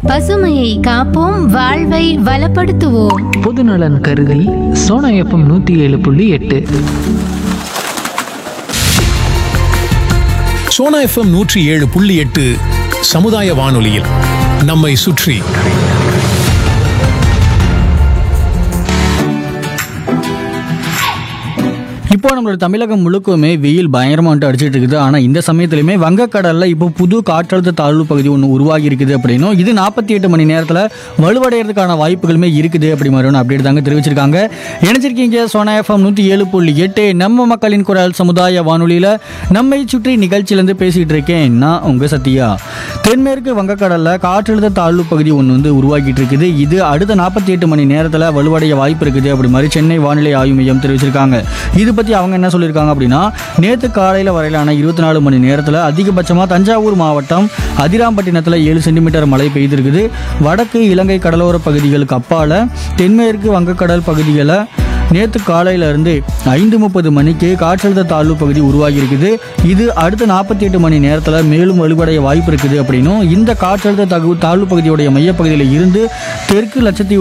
பசுமையை காப்போம் வாழ்வை வளப்படுத்துவோம் பொதுநலன் கருதி சோனா எஃப்எம் நூற்றி ஏழு புள்ளி எட்டு சோனா எஃப்எம் நூற்றி ஏழு புள்ளி எட்டு சமுதாய வானொலியில் நம்மை சுற்றி இப்போ நம்மளோட தமிழகம் முழுக்கவுமே வெயில் பயங்கரமாக வந்துட்டு அடிச்சிட்டு இருக்குது ஆனால் இந்த சமயத்துலையுமே வங்கக்கடலில் இப்போ புது காற்றழுத்த தாழ்வு பகுதி ஒன்று உருவாகி இருக்குது அப்படின்னும் இது நாற்பத்தி எட்டு மணி நேரத்தில் வலுவடைகிறதுக்கான வாய்ப்புகளுமே இருக்குது அப்படி மாதிரி ஒன்று அப்டேட் தாங்க தெரிவிச்சிருக்காங்க இணைச்சிருக்கீங்க சோனா எஃப்எம் நூற்றி ஏழு புள்ளி எட்டு நம்ம மக்களின் குரல் சமுதாய வானொலியில் நம்மை சுற்றி நிகழ்ச்சியிலேருந்து பேசிகிட்டு இருக்கேன் நான் உங்கள் சத்யா தென்மேற்கு வங்கக்கடலில் காற்றழுத்த தாழ்வு பகுதி ஒன்று வந்து உருவாக்கிட்டு இருக்குது இது அடுத்த நாற்பத்தி எட்டு மணி நேரத்தில் வலுவடைய வாய்ப்பு இருக்குது அப்படி மாதிரி சென்னை வானிலை ஆய்வு மையம் தெரிவிச்சிருக்காங்க இது பற்றி அவங்க என்ன சொல்லியிருக்காங்க அப்படின்னா நேற்று காலையில் வரையிலான இருபத்தி நாலு மணி நேரத்தில் அதிகபட்சமாக தஞ்சாவூர் மாவட்டம் அதிராம்பட்டினத்தில் ஏழு சென்டிமீட்டர் மழை பெய்திருக்குது வடக்கு இலங்கை கடலோர பகுதிகளுக்கு அப்பால் தென்மேற்கு வங்கக்கடல் பகுதிகளை நேற்று காலையிலேருந்து ஐந்து முப்பது மணிக்கு காற்றழுத்த தாழ்வு பகுதி உருவாகி இருக்குது இது அடுத்த நாற்பத்தி எட்டு மணி நேரத்தில் மேலும் வலுவடைய வாய்ப்பு இருக்குது அப்படின்னும் இந்த காற்றழுத்த தகு தாழ்வு பகுதியுடைய மையப்பகுதியில் இருந்து தெற்கு லட்சத்தீவு